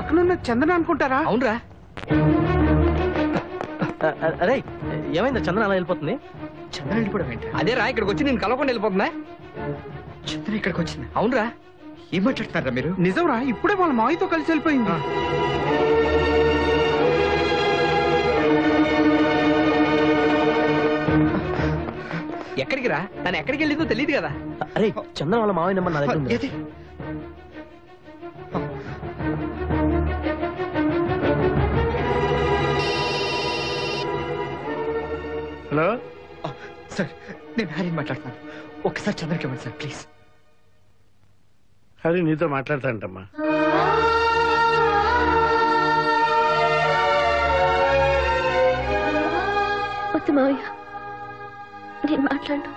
పక్కన ఉన్న చందన అనుకుంటారా అవునరా అరే ఏమైందా చంద్ర అలా వెళ్ళిపోతుంది చందన వెళ్ళిపోవడం ఏంటి అదేరా ఇక్కడికి వచ్చి నేను కలవకుండా వెళ్ళిపోతుందా చందన ఇక్కడికి వచ్చింది అవునరా ఏం మాట్లాడుతున్నారా మీరు నిజంరా ఇప్పుడే వాళ్ళ మావితో కలిసి వెళ్ళిపోయింది ఎక్కడికి రా తను ఎక్కడికి వెళ్ళిందో తెలియదు కదా అరే చంద్ర వాళ్ళ మావయ్య నెంబర్ నా దగ్గర ఉంది ఏది? హలో ఆ, సార్ నేను హ్యారీని మాట్లాడుతున్నాను ఒక్కసారి చంద్రకి ఇవ్వండి సార్ ప్లీజ్ హరి నీతో మాట్లాడతాంటమ్మా వద్దు మావయ్య నేను మాట్లాడను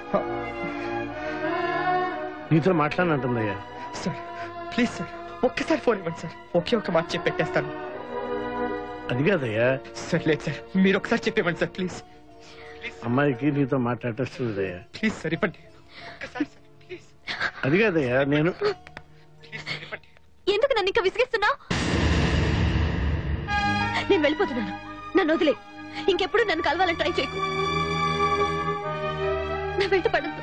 నీతో మాట్లాడనంటుందయ్యా సార్ ప్లీజ్ సార్ ఒక్కసారి ఫోన్ ఇవ్వండి సార్ ఒకే ఒక మాట చెప్పి పెట్టేస్తాను అది కాదయ్యా సార్ లేదు సార్ మీరు ఒకసారి చెప్పివ్వండి సార్ ప్లీజ్ అమ్మాయికి నీతో మాట్లాడేస్తుందయ్యా ప్లీజ్ సార్ ఇవ్వండి ఒక్కసారి సార్ ప్లీజ్ అది కాదయ్యా నేను ప్లీజ్ సార్ ఇవ్వండి ఎందుకు నన్ను ఇంకా విసిగిస్తున్నా నేను వెళ్ళిపోతున్నాను నన్ను వదిలే ఇంకెప్పుడు నన్ను కలవాలని ట్రై చేయకు నా వెంట పడద్దు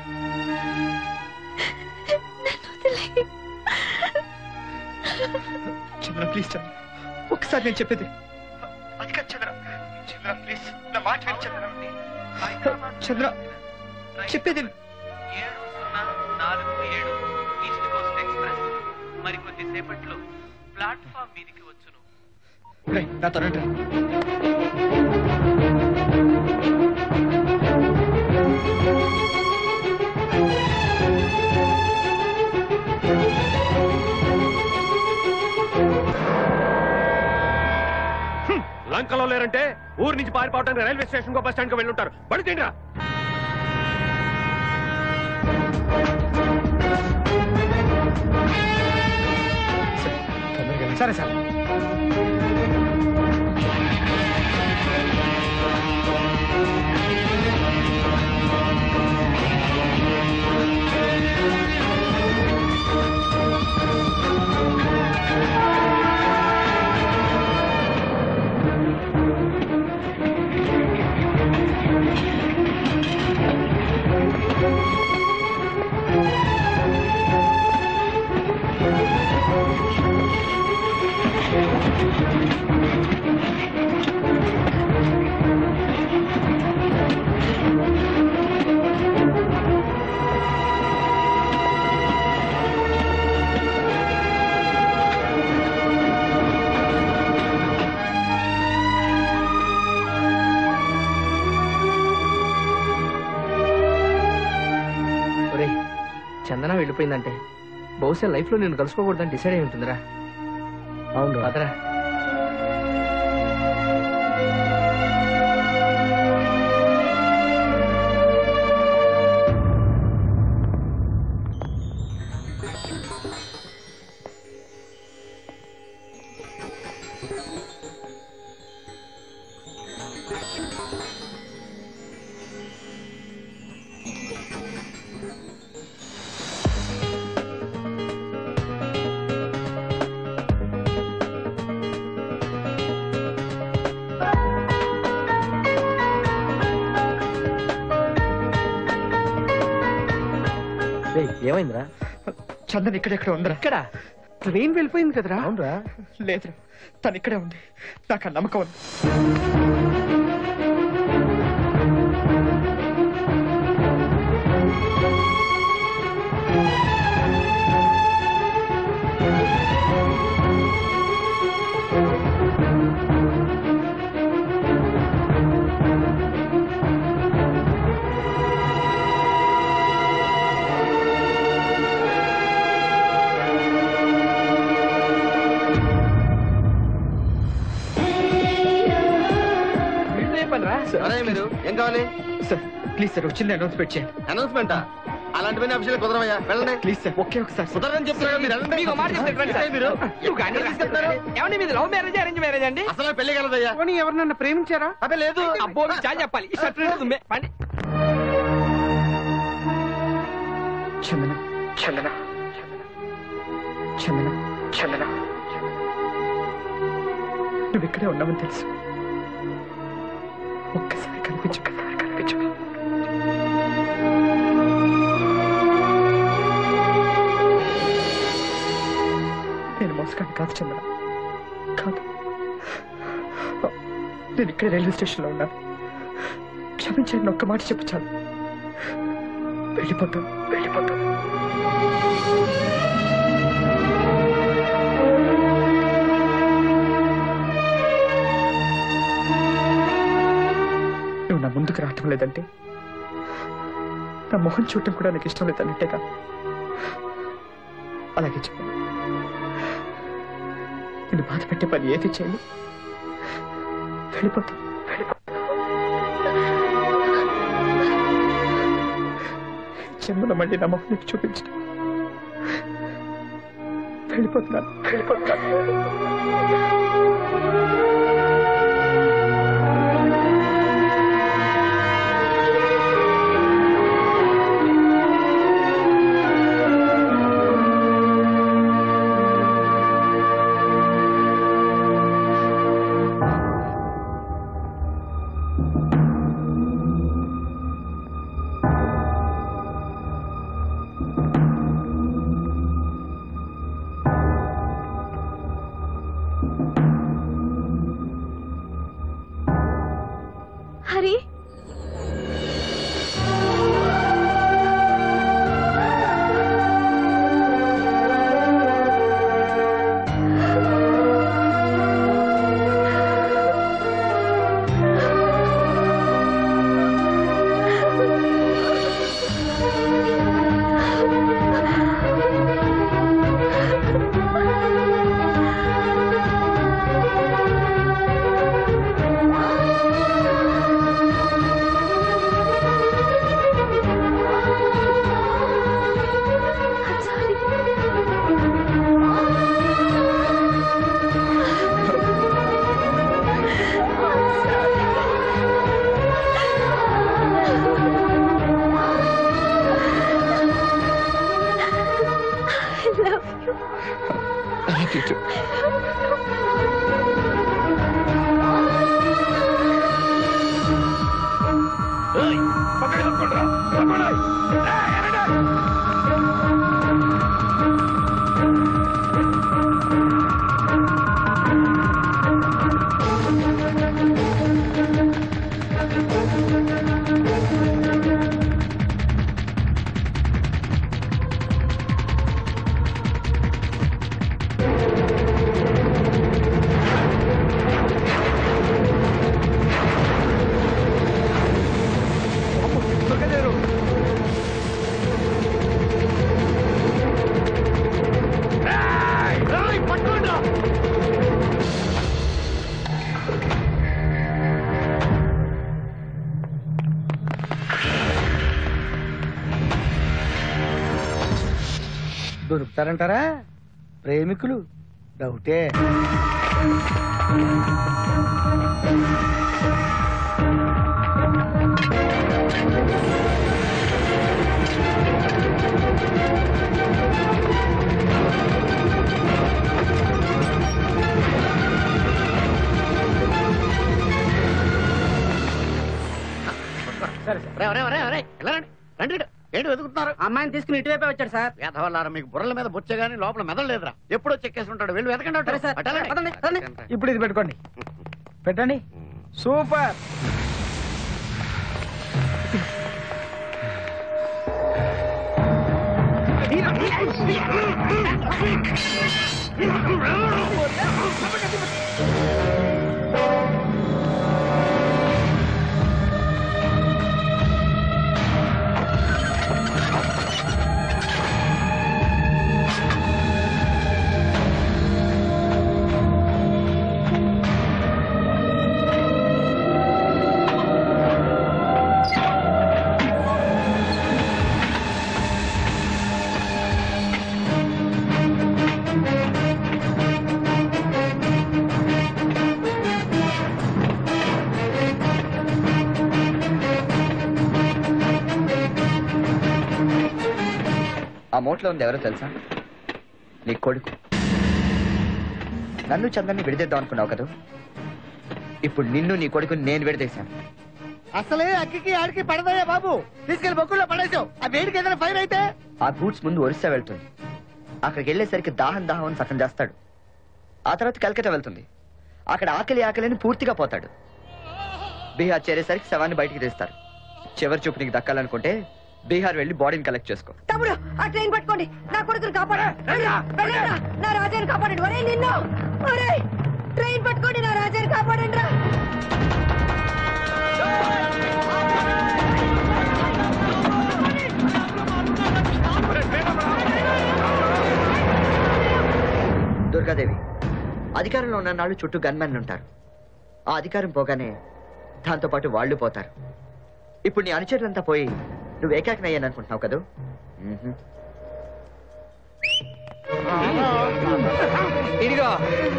నన్ను వదిలే చంద్ర ప్లీజ్ చంద్ర ఒకసారి నేను చెప్పేది అది కాదు చంద్ర చంద్ర ప్లీజ్ నా మాట విని చంద్ర చంద్ర చెప్పేది ఏడు సున్నా నాలుగు ఏడు ఈస్ట్ కోస్ట్ ఎక్స్ప్రెస్ మరికొద్ది సేపట్లో ప్లాట్ఫామ్ మీదికి వచ్చును రేయ్, నా త్వరగా లంకలో లేరంటే ఊరు నుంచి పారిపోవడానికి రైల్వే స్టేషన్ కో బస్ స్టాండ్ కి వెళ్ళుంటారు బడి తిండ్రా సరే సార్ ఒరే చందన వెళ్ళిపోయిందంటే బహుశా లైఫ్ లో నేను కలుసుకోకూడదని డిసైడ్ అయి ఉంటుందిరా అవును అదరా ఏమైందిరా చందన్ ఇక్కడెక్కడ ఉందిరా ఇక్కడ ట్రైన్ వెళ్ళిపోయింది కదరా అవునరా లేదురా తను ఇక్కడే ఉంది నాకు ఆ నమ్మకం ఉంది పనిరా అదే మీరు ఏం కావాలి సార్ ప్లీజ్ సార్ వచ్చింది అనౌన్స్మెంట్ చేయండి అనౌన్స్మెంట్ అలాంటివన్నీ అభిషేక్ కుదరమయ్యా వెళ్ళండి ప్లీజ్ సార్ ఒకే ఒకసారి సార్. కుదరదని చెప్తున్నారు మీరు వెళ్ళండి మీకు మాట చెప్తే రండి సార్. ఏంటి మీరు నువ్వు కానీ రా. ఏమండి మీది లవ్ మ్యారేజ్ అరేంజ్ మ్యారేజ్ అండి అసలు పెళ్లి కలదయ్యా పోనీ ఎవరినన్నా ప్రేమించారా అదే లేదు అబ్బో మీకు చాలా చెప్పాలి ఈ షర్ట్ రెండు తుమ్మే పండి చందన చందన చందన చందన నువ్వు ఇక్కడే ఉన్నావని తెలుసు ఒక్కసారి కనిపించు కనిపించు నేను మోసగాన్ని కాదు చంద్ర కాదు నేను ఇక్కడే రైల్వే స్టేషన్లో ఉన్నాను క్షమించండి ఒక్క మాట చెప్పు చాలు వెళ్ళిపోతాను వెళ్ళిపోతాను నువ్వు నా ముందుకు రావటం లేదంటే నా మొహం చూడటం కూడా నాకు ఇష్టం లేదన్నట్టేగా అలాగే చెప్పు నేను బాధ పెట్టే పని ఏది చేయను వెళ్ళిపోతా జన్మలో మళ్ళీ నా మొహం నీకు చూపించడం వెళ్ళిపోతున్నాను వెళ్ళిపోతున్నాను హరి దొరుకుతారంటారా ప్రేమికులు డౌటే రే, రే, రే, రే, ఇలా రండి. రండి ఇటు. ఏంటి వెతుకుతున్నారు అమ్మాయిని తీసుకుని ఇటువైపే వచ్చాడు సార్ వేధవల్లారా మీకు బుర్రల మీద బొచ్చే గానీ లోపల మెదలేదురా ఎప్పుడో చెక్కేసి ఉంటాడు వెళ్ళి వెతకండి సరే సార్ అటు వెళ్ళండి. పదండి, పదండి. ఇప్పుడు ఇది పెట్టుకోండి పెట్టండి సూపర్ ఆ మూట్లో ఉంది ఎవరో తెలుసా నీ కొడుకు నన్ను చంద్రని విడదీద్దాం అనుకున్నావు కదా ఇప్పుడు నిన్ను నీ కొడుకుని నేను విడదీశాను అసలే అక్కికి ఆడికి పడదయ్యా బాబు తీసుకెళ్లి బొక్కుల్లో పడేసావు ఆ వేడికి ఏదైనా ఫైర్ అయితే ఆ గూడ్స్ ముందు ఒరిస్సా వెళ్తుంది అక్కడికి వెళ్ళేసరికి దాహం దాహం అని సగం చేస్తాడు ఆ తర్వాత కలకత్తా వెళ్తుంది అక్కడ ఆకలి ఆకలిని పూర్తిగా పోతాడు బీహార్ చేరేసరికి శవాన్ని బయటికి తీస్తారు చివరి చూపు నీకు దక్కాలనుకుంటే బీహార్ వెళ్ళి బాడీని కలెక్ట్ చేసుకో తమ్ముడు ఆ ట్రైన్ పట్టుకోండి నా కొడుకుని కాపాడండి వెళ్ళండి రా. నా రాజాని కాపాడండి ఒరే నిన్ను ఒరే ట్రైన్ పట్టుకోండి నా రాజాని కాపాడండి రా దుర్గాదేవి అధికారంలో ఉన్న నాళ్ళు చుట్టూ గన్మెన్లు ఉంటారు ఆ అధికారం పోగానే దాంతో పాటు వాళ్ళు పోతారు ఇప్పుడు నీ అనుచరులంతా పోయి నువ్వు ఏకాకినయ్యాను అనుకుంటున్నావు కదూ మ్మ్హ్మ్. ఇదిగో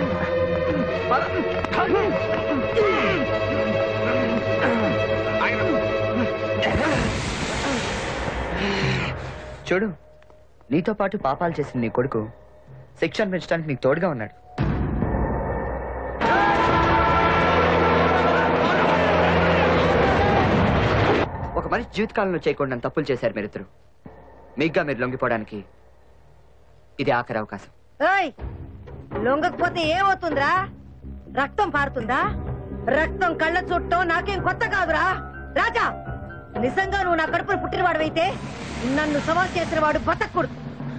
చూడు నీతో పాటు పాపాలు చేసిన నీ కొడుకు శిక్ష అనిపించడానికి నీకు తోడుగా ఉన్నాడు ఒక మనిషి జీవితకాలంలో చేయకుండా తప్పులు చేశారు మీరిద్దరు మీగ్గా మీరు లొంగిపోవడానికి ఇది ఆఖరి అవకాశం ఏయ్ లొంగకపోతే ఏమవుతుందిరా రక్తం పారుతుందా రక్తం కళ్ళ చుట్టం నాకేం కొత్త కాదురా రాజా నిజంగా నువ్వు నా కడుపును పుట్టినవాడవైతే నన్ను సవాల్ చేసిన వాడు బతక్కూడదు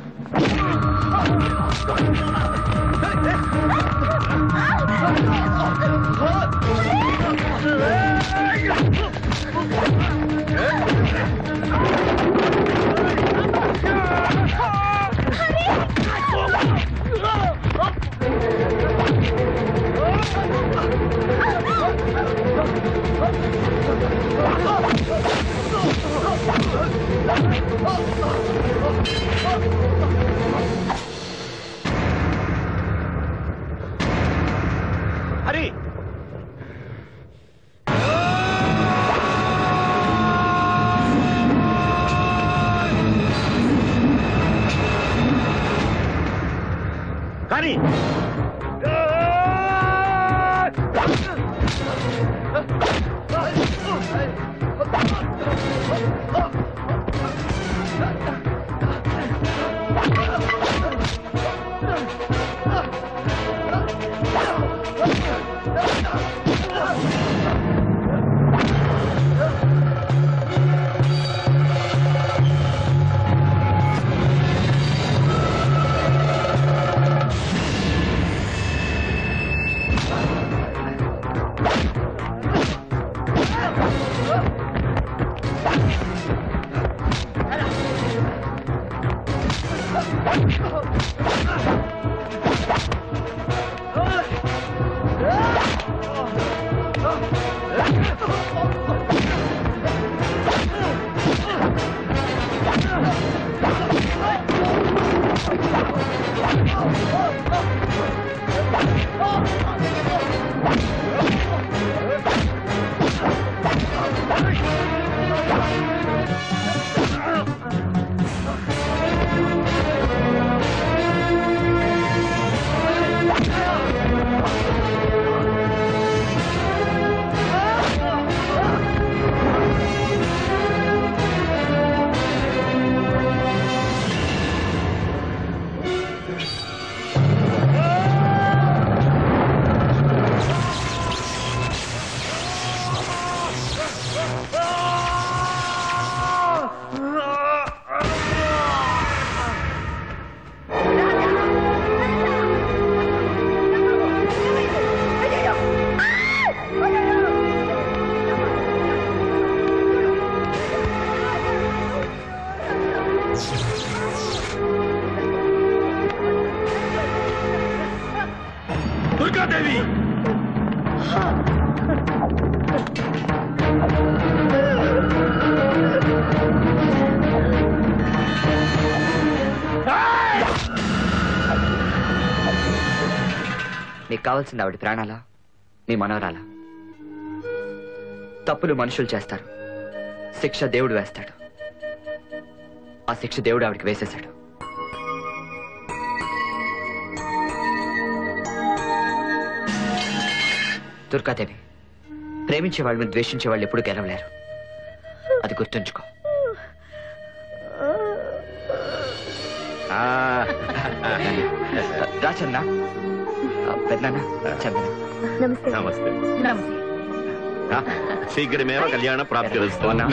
హరి కానీ దుర్గాదేవి నీకు కావాల్సింది ఆవిడ ప్రాణాలా నీ మనవరాలా తప్పులు మనుషులు చేస్తారు శిక్ష దేవుడు వేస్తాడు ఆ శిక్ష దేవుడు ఆవిడకి వేసేశాడు దుర్గాదేవి ప్రేమించే వాళ్ళని ద్వేషించే వాళ్ళు ఎప్పుడు గెలవలేరు అది గుర్తుంచుకో ఆ, రాచన్న పెద్దనా చందన నమస్తే ఆ, శీఘ్రమేవ కళ్యాణ ప్రాప్తి అవునా?